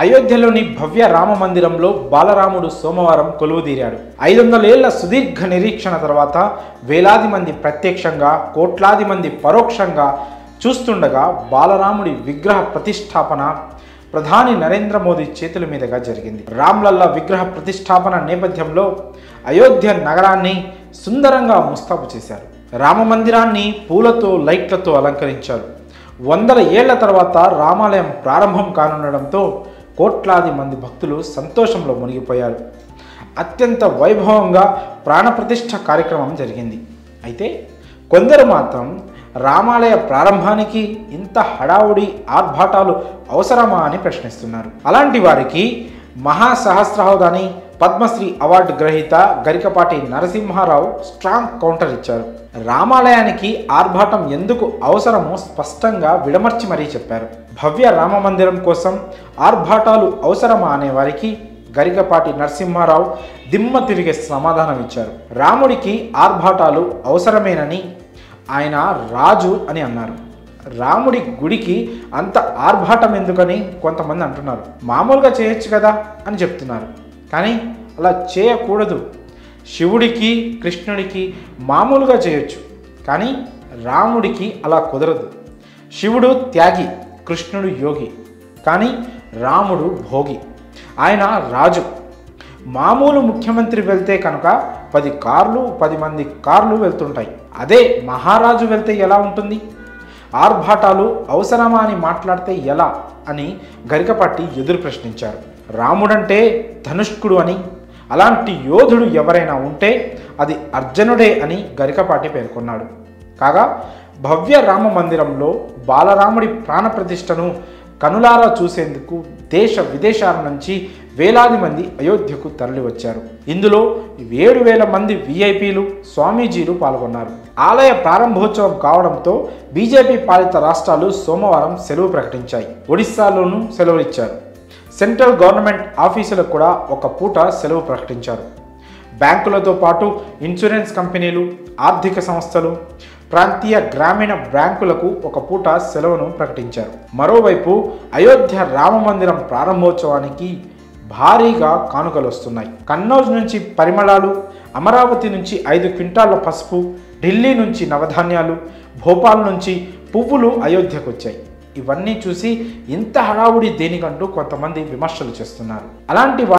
అయోధ్యలోని భవ్య రామ మందిరంలో బాలరాముడు సోమవారం కొలువుదీరాడు ఐదు వందల ఏళ్ల సుదీర్ఘ నిరీక్షణ తర్వాత వేలాది మంది ప్రత్యక్షంగా కోట్లాది మంది పరోక్షంగా చూస్తుండగా బాలరాముడి విగ్రహ ప్రతిష్టాపన ప్రధాని నరేంద్ర మోదీ చేతుల మీదుగా జరిగింది రామ్లల్లా విగ్రహ ప్రతిష్టాపన నేపథ్యంలో అయోధ్య నగరాన్ని సుందరంగా ముస్తాబు చేశారు రామ మందిరాన్ని పూలతో లైట్లతో అలంకరించారు వందల ఏళ్ల తర్వాత రామాలయం ప్రారంభం కానుండడంతో కోట్లాది మంది భక్తులు సంతోషంలో మునిగిపోయారు అత్యంత వైభవంగా ప్రాణప్రతిష్ఠ కార్యక్రమం జరిగింది అయితే కొందరు మాత్రం రామాలయ ప్రారంభానికి ఇంత హడావుడి ఆర్భాటాలు అవసరమా అని ప్రశ్నిస్తున్నారు అలాంటి వారికి మహాసహస్రహోదాని పద్మశ్రీ అవార్డు గ్రహీత గరికపాటి నరసింహారావు స్ట్రాంగ్ కౌంటర్ ఇచ్చారు రామాలయానికి ఆర్భాటం ఎందుకు అవసరమో స్పష్టంగా విడమర్చి మరీ చెప్పారు భవ్య రామ మందిరం కోసం ఆర్భాటాలు అవసరమా అనే వారికి గరికపాటి నరసింహారావు దిమ్మ తిరిగే సమాధానం ఇచ్చారు రాముడికి ఆర్భాటాలు అవసరమేనని ఆయన రాజు అని అన్నారు రాముడి గుడికి అంత ఆర్భాటం ఎందుకని కొంతమంది అంటున్నారు మామూలుగా చేయొచ్చు కదా అని చెప్తున్నారు కానీ అలా చేయకూడదు శివుడికి కృష్ణుడికి మామూలుగా చేయొచ్చు కానీ రాముడికి అలా కుదరదు శివుడు త్యాగి కృష్ణుడు యోగి కానీ రాముడు భోగి ఆయన రాజు మామూలు ముఖ్యమంత్రి వెళ్తే కనుక పది కార్లు పది మంది కార్లు వెళ్తుంటాయి అదే మహారాజు వెళ్తే ఎలా ఉంటుంది ఆర్భాటాలు అవసరమా అని మాట్లాడితే ఎలా అని గరికపట్టి ఎదురు ప్రశ్నించారు రాముడంటే ధనుష్కుడు అని అలాంటి యోధుడు ఎవరైనా ఉంటే అది అర్జునుడే అని గరికపాటి పేర్కొన్నాడు కాగా భవ్య రామ మందిరంలో బాలరాముడి ప్రాణప్రతిష్టను కనులారా చూసేందుకు దేశ విదేశాల నుంచి వేలాది మంది అయోధ్యకు తరలివచ్చారు ఇందులో ఏడు వేల మంది విఐపీలు స్వామీజీలు పాల్గొన్నారు ఆలయ ప్రారంభోత్సవం కావడంతో బీజేపీ పాలిత రాష్ట్రాలు సోమవారం సెలవు ప్రకటించాయి ఒడిశాలోనూ సెలవు ఇచ్చారు సెంట్రల్ గవర్నమెంట్ ఆఫీసులకు కూడా ఒక పూట సెలవు ప్రకటించారు బ్యాంకులతో పాటు ఇన్సూరెన్స్ కంపెనీలు ఆర్థిక సంస్థలు ప్రాంతీయ గ్రామీణ బ్యాంకులకు ఒక పూట సెలవును ప్రకటించారు మరోవైపు అయోధ్య రామ మందిరం ప్రారంభోత్సవానికి భారీగా కానుకలు వస్తున్నాయి కన్నౌజ్ నుంచి పరిమళాలు అమరావతి నుంచి ఐదు క్వింటాళ్ల పసుపు ఢిల్లీ నుంచి నవధాన్యాలు భోపాల్ నుంచి పువ్వులు అయోధ్యకు వచ్చాయి ఇవన్నీ చూసి ఇంత హడావుడి దేనికంటూ కొంతమంది విమర్శలు చేస్తున్నారు అలాంటి వా-